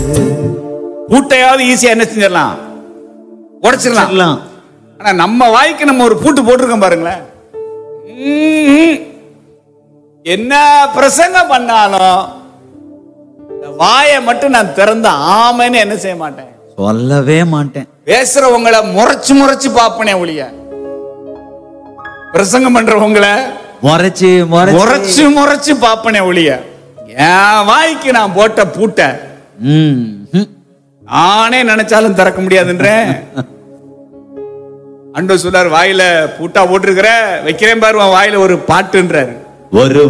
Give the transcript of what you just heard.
பூட்டையாவது ஈஸியா என்ன செஞ்சிடலாம் உடைச்சிடலாம் எல்லாம் ஆனா நம்ம வாய்க்கு நம்ம ஒரு பூட்டு போட்டிருக்கோம் பாருங்களேன் ம்ம். என்ன பிரசங்கம் பண்ணாலும் இந்த வாயை மட்டும் நான் திறந்த ஆமைன்னு என்ன செய்ய மாட்டேன் சொல்லவே மாட்டேன் பேசுறவங்கள முறைச்சு முறைச்சு பாப்பனே ஒழிய பிரசங்கம் பண்றவங்கள முறைச்சு முறைச்சு முறைச்சு முறைச்சு பாப்பனே ஒழிய என் வாய்க்கு நான் போட்ட பூட்டை ம், ம். நானே நினைச்சாலும் திறக்க முடியாதுன்றேன் அண்டோ சொல்லார் வாயில பூட்டா போட்டிருக்கிற வைக்கிறேன் பாரு உன் வாயில ஒரு பாட்டுன்றாரு ஒரு